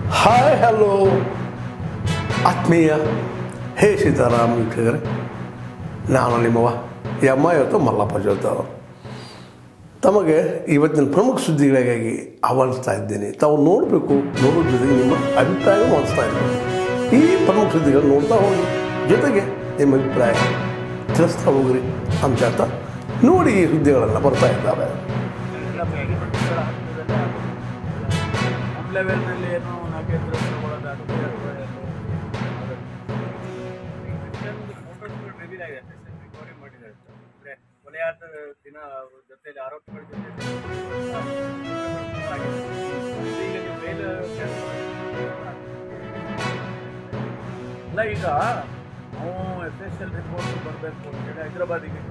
Hi hello ಆತ್ಮೀಯ ಹೇ ಸೀತಾರಾಮ್ ವೀಕ್ಷಕರೇ ನಾನು ನಿಮ್ಮವ ಎಮ್ಮ ಇವತ್ತು ಮಲ್ಲಪ್ಪ ಜೋತಾವ್ ತಮಗೆ ಇವತ್ತಿನ ಪ್ರಮುಖ ಸುದ್ದಿಗಳಿಗಾಗಿ ಆಹ್ವಾನಿಸ್ತಾ ಇದ್ದೇನೆ ತಾವು ನೋಡಬೇಕು ನೋಡೋದ್ರ ಜೊತೆಗೆ ನಿಮ್ಮ ಅಭಿಪ್ರಾಯ ಮಾಡಿಸ್ತಾ ಇದ್ದೀನಿ ಈ ಪ್ರಮುಖ ಸುದ್ದಿಗಳು ನೋಡ್ತಾ ಹೋಗಿ ಜೊತೆಗೆ ನಿಮ್ಮ ಅಭಿಪ್ರಾಯ ತಿಳಿಸ್ತಾ ಹೋಗ್ರಿ ಅಂತ ಹೇಳ್ತಾ ನೋಡಿ ಈ ಸುದ್ದಿಗಳೆಲ್ಲ ಬರ್ತಾ ಇದ್ದಾವೆ ನಮ್ಮ ಲೆವೆಲ್ನಲ್ಲಿ ಏನು ನಾಗೇಂದ್ರ ತಗೊಳ್ಳೋದಾಗುತ್ತೆ ಫೋಟೋಸ್ಗಳು ರಿವೀಲ್ ಆಗಿದೆ ರಿಕವರಿ ಮಾಡಿದ್ದಾರೆ ಅಂದರೆ ಕೊಲೆಯಾದ ದಿನ ಅವ್ರ ಜೊತೆಲಿ ಆರೋಪಿಗಳ ಜೊತೆ ಈಗ ನೀವು ಮೇಲ್ ಅಲ್ಲ ಈಗ ನಾವು ಎಫ್ ಎಸ್ ಎಲ್ ರಿಪೋರ್ಟ್ ಬರಬೇಕು ಅಂತೇಳಿ ಹೈದರಾಬಾದಿಗೆ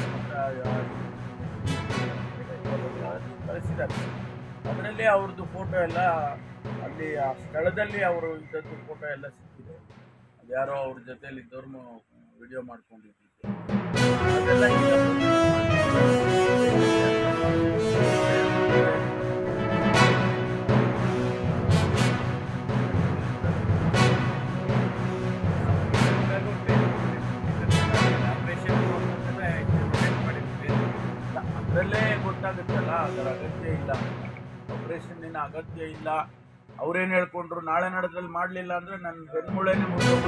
ಕಳಿಸಿ ಕಳಿಸಿದ್ದಾರೆ ಅದರಲ್ಲಿ ಅವ್ರದ್ದು ಫೋಟೋ ಎಲ್ಲ ಅಲ್ಲಿ ಆ ಸ್ಥಳದಲ್ಲಿ ಅವರು ಇದ್ದದ್ದು ಫೋಟೋ ಎಲ್ಲ ಸಿಕ್ಕಿದೆ ಅದು ಯಾರೋ ಅವ್ರ ಜೊತೆಲಿ ಇದ್ದವ್ರು ವಿಡಿಯೋ ಮಾಡ್ಕೊಂಡಿದ್ದು ಅದೆಲ್ಲ ಈಗ ಅದರಲ್ಲೇ ಗೊತ್ತಾಗುತ್ತಲ್ಲ ಅದರ ಅಗತ್ಯ ಇಲ್ಲ ಆಪರೇಷನ್ನಿನ ಅಗತ್ಯ ಇಲ್ಲ ಅವ್ರೇನು ಹೇಳ್ಕೊಂಡ್ರು ನಾಳೆ ನಡೆದ್ರಲ್ಲಿ ಮಾಡಲಿಲ್ಲ ಅಂದರೆ ನನ್ನ ಬೆನ್ಮೂಳೆನೇ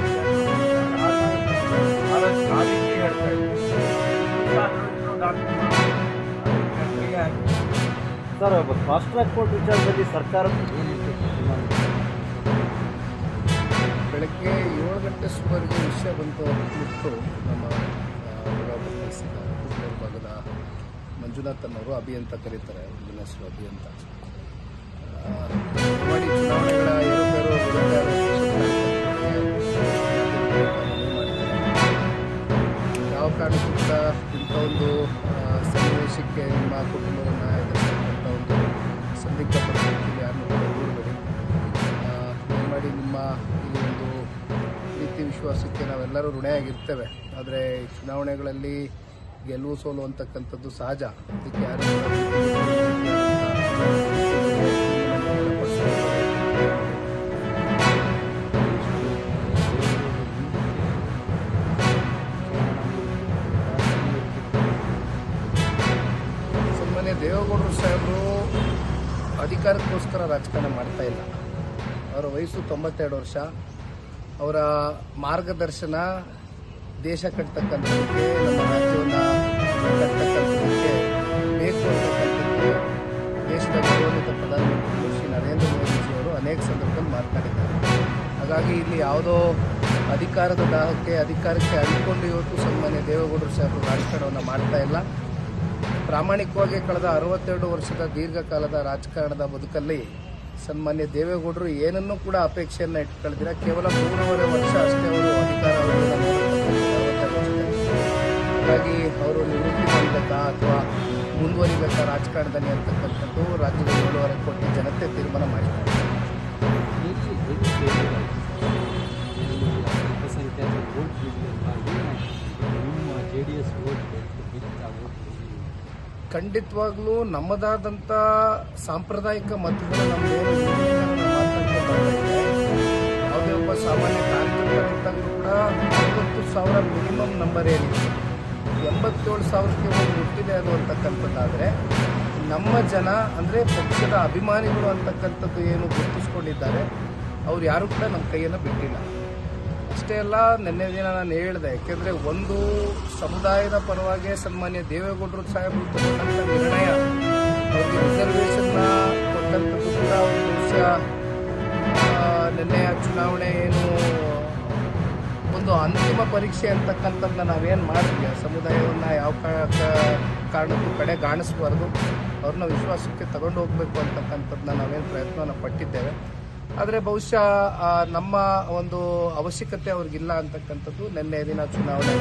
ಹೇಳ್ತಾ ಇದ್ದೀನಿ ಸರ್ ಫಾಸ್ಟ್ ಟ್ರ್ಯಾಕ್ ಕೋರ್ಟ್ ವಿಚಾರದಲ್ಲಿ ಸರ್ಕಾರ ಬೆಳಗ್ಗೆ ಏಳು ಗಂಟೆ ಸುಮಾರಿಗೆ ವಿಷಯ ಬಂತು ಬಿಟ್ಟು ನಮ್ಮ ಕಳಿಸಿದ ಕುಕ್ಕೂರು ಭಾಗದ ಮಂಜುನಾಥ್ ಅನ್ನೋರು ಅಭಿ ಅಂತ ಕರೀತಾರೆ ನನ್ನ ಹೆಸರು ಅಭಿ ಅಂತ ಆ, ಮಾಡಿ ಚುನಾವಣೆಗಳ ಏರುಪೇರು ವಿರುದ್ಧ ಯಾವ ಕಾರಣಕ್ಕೂ ಕೂಡ ಇಂಥ ಒಂದು ಆ, ಸನ್ನಿವೇಶಕ್ಕೆ ನಿಮ್ಮ ಕುಟುಂಬವನ್ನು ಎದುರಿಸ್ತಕ್ಕಂಥ ಒಂದು ಸಂದಿಗ್ಧ ಪರಿಸ್ಥಿತಿಯಲ್ಲಿ ಯಾರನ್ನೂ ಕೂಡ ದೂರಬೇಡಿ ಮಾಡಿ ನಿಮ್ಮ ಈ ಒಂದು ಪ್ರೀತಿ ವಿಶ್ವಾಸಕ್ಕೆ ನಾವೆಲ್ಲರೂ ಋಣಿಯಾಗಿರ್ತೇವೆ ಆದರೆ ಚುನಾವಣೆಗಳಲ್ಲಿ ಗೆಲುವು ಸೋಲು ಅಂತಕ್ಕಂಥದ್ದು ಸಹಜ ಅದಕ್ಕೆ ಯಾರು ಕೂಡ ನಿಮ್ಮನ್ನು ಒಳಪಡಿಸ್ಕೊಳ್ಬಾರ್ದು. ಸುಮ್ಮನೆ ದೇವೇಗೌಡರು ಸಾಹೇಬರು ಅಧಿಕಾರಕ್ಕೋಸ್ಕರ ರಾಜಕಾರಣ ಮಾಡ್ತಾ ಇಲ್ಲ ಅವರ ವಯಸ್ಸು ತೊಂಬತ್ತೆರಡು ವರ್ಷ ಅವರ ಮಾರ್ಗದರ್ಶನ ದೇಶ ಕಟ್ತಕ್ಕಂಥದ್ದಕ್ಕೆ ನಮ್ಮ ರಾಜ್ಯವನ್ನು ಕಟ್ತಕ್ಕಂಥದ್ದಕ್ಕೆ ಬೇಕು ಅಂತಕ್ಕಂಥದ್ದು ದೇಶದ ಗೌರವಿತ ಪ್ರಧಾನಮಂತ್ರಿ ಶ್ರೀ ನರೇಂದ್ರ ಮೋದಿಜಿಯವರು ಅನೇಕ ಸಂದರ್ಭದಲ್ಲಿ ಮಾತನಾಡಿದ್ದಾರೆ ಹಾಗಾಗಿ ಇಲ್ಲಿ ಯಾವುದೋ ಅಧಿಕಾರದ ದಾಹಕ್ಕೆ ಅಧಿಕಾರಕ್ಕೆ ಅಡಿಕೊಂಡು ಇವತ್ತು ಸನ್ಮಾನ್ಯ ದೇವೇಗೌಡರು ಸಾಹೇಬರು ರಾಜಕಾರಣವನ್ನು ಮಾಡ್ತಾ ಇಲ್ಲ ಪ್ರಾಮಾಣಿಕವಾಗಿ ಕಳೆದ ಅರವತ್ತೆರಡು ವರ್ಷದ ದೀರ್ಘಕಾಲದ ರಾಜಕಾರಣದ ಬದುಕಲ್ಲಿ ಸನ್ಮಾನ್ಯ ದೇವೇಗೌಡರು ಏನನ್ನೂ ಕೂಡ ಅಪೇಕ್ಷೆಯನ್ನು ಇಟ್ಕೊಳ್ದಿರ ಕೇವಲ ಮೂರುವರೆ ವರ್ಷ ಅಷ್ಟೇ ಅವರು ಅಧಿಕಾರ ಅವಧಿಯನ್ನು ನೋಡಿರ್ತಕ್ಕಂಥದ್ದು ಅರವತ್ತೆರಡು ವರ್ಷದಲ್ಲಿ. ಹಾಗಾಗಿ ಅವರು ನಿವೃತ್ತಿ ಮಾಡಬೇಕಾ ಅಥವಾ ಮುಂದುವರಿಬೇಕಾ ರಾಜಕಾರಣದಲ್ಲಿ ಅಂತಕ್ಕಂಥದ್ದು ರಾಜ್ಯದ ಏಳುವರೆ ಕೋಟಿ ಜನತೆ ತೀರ್ಮಾನ ಮಾಡಿದ್ದಾರೆ ಅಲ್ಪಸಂಖ್ಯಾತರ ವೋಟ್ ನಿಮ್ಮ ಜೆ ಡಿ ಎಸ್ ವೋಟ್ ಬಿತ್ತ ವೋಟ್ ಖಂಡಿತವಾಗ್ಲೂ ನಮ್ಮದಾದಂಥ ಸಾಂಪ್ರದಾಯಿಕ ಮತಗಳು ನಮ್ಮದೇನು ಹಿಂದಿನಿಂದ ನಾವು ಮಾತಾಡ್ಕೊಂಡು ಬರ್ತಾ ಇದೆ. ಯಾವುದೇ ಒಬ್ಬ ಸಾಮಾನ್ಯ ಕಾರ್ಯಕರ್ತರಿದ್ದಾಗಲೂ ಕೂಡ ಅರವತ್ತು ಸಾವಿರ ಮಿನಿಮಮ್ ನಂಬರ್ ಏನಿದೆ ಎಂಬತ್ತೇಳು ಸಾವಿರಕ್ಕೆ ಒಂದು ಮುಟ್ಟಿದೆ ಅದು ಅಂತಕ್ಕಂಥದ್ದಾದರೆ ನಮ್ಮ ಜನ ಅಂದರೆ ಪಕ್ಷದ ಅಭಿಮಾನಿಗಳು ಅಂತಕ್ಕಂಥದ್ದು ಏನು ಗುರುತಿಸ್ಕೊಂಡಿದ್ದಾರೆ ಅವ್ರು ಯಾರೂ ಕೂಡ ನಮ್ಮ ಕೈಯನ್ನು ಬಿಟ್ಟಿಲ್ಲ ಅಷ್ಟೇ ಅಲ್ಲ ನಿನ್ನೆ ದಿನ ನಾನು ಹೇಳಿದೆ ಯಾಕೆಂದರೆ ಒಂದು ಸಮುದಾಯದ ಪರವಾಗಿ ಸನ್ಮಾನ್ಯ ದೇವೇಗೌಡರು ಸಾಹೇಬರು ತಗೊಂಡಂಥ ನಿರ್ಣಯ ಅವ್ರಿಗೆ ರಿಸರ್ವೇಷನ್ನ ಕೊಟ್ಟಂಥದ್ದು ಕೂಡ ಒಂದು ಬಹುಶಃ ಆ, ನಿನ್ನೆಯ ಚುನಾವಣೆ ಏನು ಒಂದು ಅಂತಿಮ ಪರೀಕ್ಷೆ ಅಂತಕ್ಕಂಥದ್ದನ್ನ ನಾವೇನು ಮಾಡಿದ್ವಿ ಆ ಸಮುದಾಯವನ್ನು ಯಾವ ಕಾ- ಕಾ- ಕಾರಣಕ್ಕೂ ಕಡೆ ಕಾಣಿಸ್ಬಾರ್ದು ಅವ್ರನ್ನ ವಿಶ್ವಾಸಕ್ಕೆ ತಗೊಂಡು ಹೋಗಬೇಕು ಅಂತಕ್ಕಂಥದ್ದನ್ನ ನಾವೇನು ಪ್ರಯತ್ನವನ್ನು ಪಟ್ಟಿದ್ದೇವೆ ಆದರೆ ಬಹುಶಃ ಆ, ನಮ್ಮ ಒಂದು ಅವಶ್ಯಕತೆ ಅವ್ರಿಗಿಲ್ಲ ಅಂತಕ್ಕಂಥದ್ದು ನಿನ್ನೆ ದಿನ ಚುನಾವಣೆ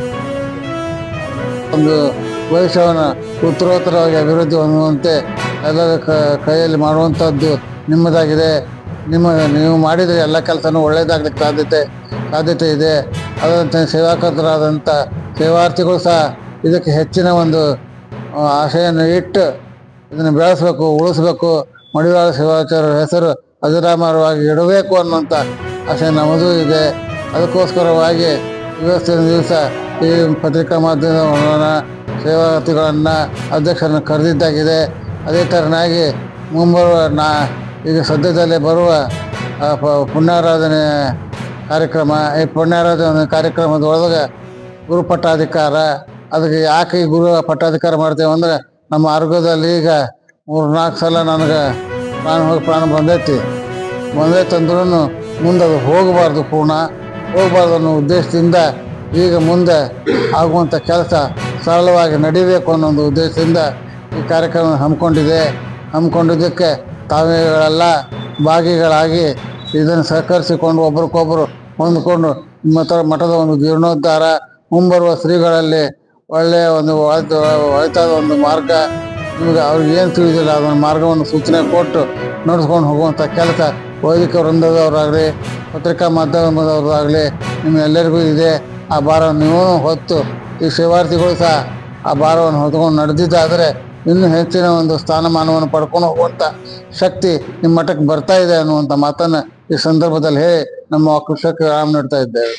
ಒಂದು ಭವಿಷ್ಯವನ್ನು ಉತ್ತರೋತ್ತರವಾಗಿ ಅಭಿವೃದ್ಧಿ ಹೊಂದುವಂತೆ ಎಲ್ಲರ ಕ- ಕೈಯಲ್ಲಿ ಮಾಡುವಂಥದ್ದು ನಿಮ್ಮದಾಗಿದೆ ನಿಮ್ಮ ನೀವು ಮಾಡಿದರೆ ಎಲ್ಲ ಕೆಲಸನೂ ಒಳ್ಳೆಯದಾಗಲಿಕ್ಕೆ ಸಾಧ್ಯತೆ ಸಾಧ್ಯತೆ ಇದೆ ಅದಂತೆ ಸೇವಾಕರ್ತರಾದಂಥ ಸೇವಾರ್ಥಿಗಳು ಸಹ ಇದಕ್ಕೆ ಹೆಚ್ಚಿನ ಒಂದು ಆ, ಆಶೆಯನ್ನು ಇಟ್ಟು ಇದನ್ನು ಬೆಳೆಸಬೇಕು ಉಳಿಸ್ಬೇಕು ಮಡಿವಾಳ ಶಿವಾಚಾರ್ಯರ ಹೆಸರು ಅಜರಾಮರವಾಗಿ ಇಡಬೇಕು ಅನ್ನುವಂಥ ಆಸೆ ನಮ್ಮದು ಇದೆ ಅದಕ್ಕೋಸ್ಕರವಾಗಿ ಇವತ್ತಿನ ದಿವಸ ಈ ಪತ್ರಿಕಾ ಮಾಧ್ಯಮದ ಸೇವಾರ್ಥಿಗಳನ್ನು ಅಧ್ಯಕ್ಷರನ್ನು ಕರೆದಿದ್ದಾಗಿದೆ ಅದೇ ಥರನಾಗಿ ಮುಂಬರುವ ನಾ ಈಗ ಸದ್ಯದಲ್ಲೇ ಬರುವ ಆ, ಪ- ಪುಣ್ಯಾರಾಧನೆ ಕಾರ್ಯಕ್ರಮ ಈ ಪುಣ್ಯಾರಾಧನೆ ಕಾರ್ಯಕ್ರಮದೊಳಗೆ ಗುರು ಪಟ್ಟಾಧಿಕಾರ ಅದಕ್ಕೆ ಯಾಕೆ ಈ ಗುರು ಪಟ್ಟಾಧಿಕಾರ ಮಾಡ್ತೇವೆ ಅಂದರೆ ನಮ್ಮ ಆರೋಗ್ಯದಲ್ಲಿ ಈಗ ಮೂರು ನಾಲ್ಕು ಸಲ ನನಗೆ ಪ್ರಾಣ ಹೋಗಿ ಪ್ರಾಣ ಬಂದೈತಿ ಬಂದೈತೆ ಅಂದ್ರೂ ಮುಂದೆ ಅದು ಹೋಗಬಾರ್ದು ಪೂರ್ಣ ಹೋಗಬಾರ್ದು ಅನ್ನೋ ಉದ್ದೇಶದಿಂದ ಈಗ ಮುಂದೆ ಆಗುವಂಥ ಕೆಲಸ ಸರಳವಾಗಿ ನಡಿಬೇಕು ಅನ್ನೋ ಒಂದು ಉದ್ದೇಶದಿಂದ ಈ ಕಾರ್ಯಕ್ರಮ ಹಮ್ಮಿಕೊಂಡಿದೆ ಹಮ್ಮಿಕೊಂಡಿದ್ದಕ್ಕೆ ತಾವೆಲ್ಲ ಭಾಗಿಗಳಾಗಿ ಇದನ್ನು ಸಹಕರಿಸಿಕೊಂಡು ಒಬ್ರಿಗೊಬ್ಬರು ಹೊಂದಿಕೊಂಡು ಮತ ಮಠದ ಒಂದು ಜೀರ್ಣೋದ್ಧಾರ ಮುಂಬರುವ ಶ್ರೀಗಳಲ್ಲಿ ಒಳ್ಳೆಯ ಒಂದು ಒಳಿತ ಒಳಿತಾದ ಒಂದು ಮಾರ್ಗ ನಿಮಗೆ ಅವ್ರಿಗೆ ಏನು ತಿಳಿದಿಲ್ಲ ಅದನ್ನು ಮಾರ್ಗವನ್ನು ಸೂಚನೆ ಕೊಟ್ಟು ನಡೆಸ್ಕೊಂಡು ಹೋಗುವಂಥ ಕೆಲಸ ವೈದಿಕ ವೃಂದದವರಾಗಲಿ ಪತ್ರಿಕಾ ಮಾಧ್ಯಮದವರಾಗಲಿ ನಿಮ್ಮೆಲ್ಲರಿಗೂ ಇದೆ ಆ ಭಾರವನ್ನು ನೀವು ಹೊತ್ತು ಈ ಸೇವಾರ್ಥಿಗಳು ಸಹ ಆ ಭಾರವನ್ನು ಹೊತ್ಕೊಂಡು ನಡೆದಿದ್ದಾದರೆ ಇನ್ನೂ ಹೆಚ್ಚಿನ ಒಂದು ಸ್ಥಾನಮಾನವನ್ನು ಪಡ್ಕೊಂಡು ಹೋಗುವಂಥ ಶಕ್ತಿ ನಿಮ್ಮ ಮಠಕ್ಕೆ ಬರ್ತಾ ಇದೆ ಅನ್ನುವಂಥ ಮಾತನ್ನು ಈ ಸಂದರ್ಭದಲ್ಲಿ ಹೇಳಿ ನಮ್ಮ ಕೃಷಕ ರಾಮ್ ನೀಡ್ತಾ ಇದ್ದೇವೆ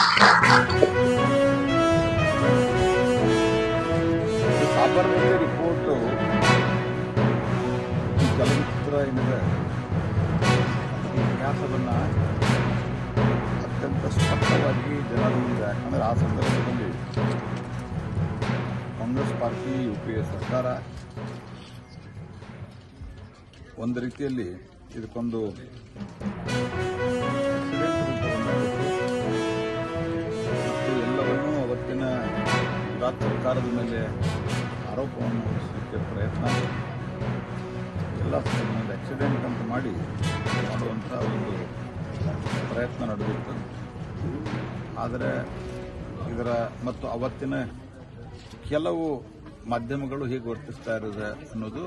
ಸಾಬರಮತಿ ರಿಪೋರ್ಟು ಈ ಚಲನಚಿತ್ರ ಏನಿದೆ ಅದರ ಇತಿಹಾಸವನ್ನು ಅತ್ಯಂತ ಸ್ಪಷ್ಟವಾಗಿ ಜನರ ಮುಂದೆ ಯಾಕಂದರೆ ಆ ಸಂದರ್ಭದಲ್ಲಿ Congress party U P A ಸರ್ಕಾರ ಒಂದು ರೀತಿಯಲ್ಲಿ ಇದಕ್ಕೊಂದು accident ರೂಪವನ್ನು ಮತ್ತು ಎಲ್ಲವನ್ನೂ ಅವತ್ತಿನ ಗುಜರಾತ್ ಸರ್ಕಾರದ ಮೇಲೆ ಆರೋಪವನ್ನು ಹೊರಿಸಲಿಕ್ಕೆ ಪ್ರಯತ್ನ ಎಲ್ಲ ಒಂದು ಆಕ್ಸಿಡೆಂಟ್ ಅಂತ ಮಾಡಿ ಮಾಡುವಂಥ ಒಂದು ಪ್ರಯತ್ನ ನಡೆದಿತ್ತು ಆದರೆ ಇದರ ಮತ್ತು ಅವತ್ತಿನ ಕೆಲವು ಮಾಧ್ಯಮಗಳು ಹೇಗೆ ವರ್ತಿಸ್ತಾ ಇರೋದು ಅನ್ನೋದು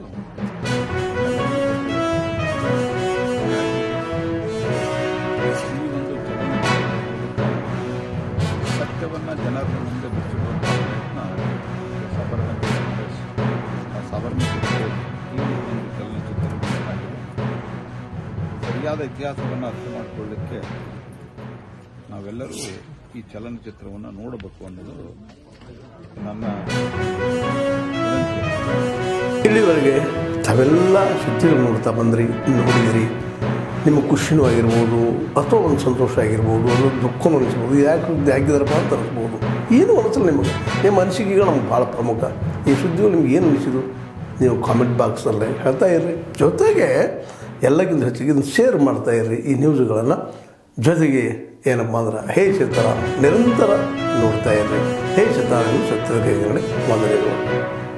ಈ ಒಂದು ಚಲನಚಿತ್ರ ಸತ್ಯವನ್ನು ಜನರ ಮುಂದೆ ಬಿಚ್ಚಿಡುವಂಥ ಪ್ರಯತ್ನ ಸಾಬರಮತಿ ಎಕ್ಸ್ಪ್ರೆಸ್ ಆ ಸಾಬರಮತಿ ರಿಪೋರ್ಟ್ ಈ ಒಂದು ಚಲನಚಿತ್ರ ಆಗಿದೆ ಸರಿಯಾದ ಇತಿಹಾಸವನ್ನು ಅರ್ಥ ಮಾಡಿಕೊಳ್ಳಿಕ್ಕೆ ನಾವೆಲ್ಲರೂ ಈ ಚಲನಚಿತ್ರವನ್ನು ನೋಡಬೇಕು ಅನ್ನೋದು ನನ್ನ ವಿನಂತಿ ಇಲ್ಲಿವರೆಗೆ ತಾವೆಲ್ಲ ಸುದ್ದಿಗಳು ನೋಡ್ತಾ ಬಂದ್ರಿ ನೋಡಿದಿರಿ ನಿಮ್ಮ ಖುಷಿನೂ ಆಗಿರ್ಬೋದು ಅಥವಾ ಒಂದು ಸಂತೋಷ ಆಗಿರ್ಬೋದು ಒಂದು ದುಃಖನೂ ಅನಿಸ್ಬೋದು ಯಾಕೆ ಸುದ್ದಿ ಹಾಕಿದಾರಪ್ಪ ಅಂತ ಅನಿಸ್ಬೋದು ಏನು ಅನಿಸಲ್ಲ ನಿಮಗೆ ನಿಮ್ಮ ಅನಿಸಿಕೆಗಳು ನಮ್ಗೆ ಭಾಳ ಪ್ರಮುಖ ಈ ಸುದ್ದಿಗಳು ನಿಮ್ಗೆ ಏನು ಅನಿಸಿದು ನೀವು ಕಾಮೆಂಟ್ ಬಾಕ್ಸಲ್ಲೇ ಹೇಳ್ತಾ ಇರ್ರಿ ಜೊತೆಗೆ ಎಲ್ಲಕ್ಕಿಂತ ಹೆಚ್ಚಿಗೆ ಇದನ್ನು ಶೇರ್ ಮಾಡ್ತಾ ಇರ್ರಿ ಈ ನ್ಯೂಸ್ಗಳನ್ನು ಜೊತೆಗೆ ಏನಪ್ಪ ಅಂದ್ರೆ ಹೇ ಚಿತ್ರ ನಿರಂತರ ನೋಡ್ತಾ ಇರ್ರಿ ಹೇ ಚಿತ್ರ ಸತ್ಯದ ಕೈಗಡೆ ವಂದನೆಗಳು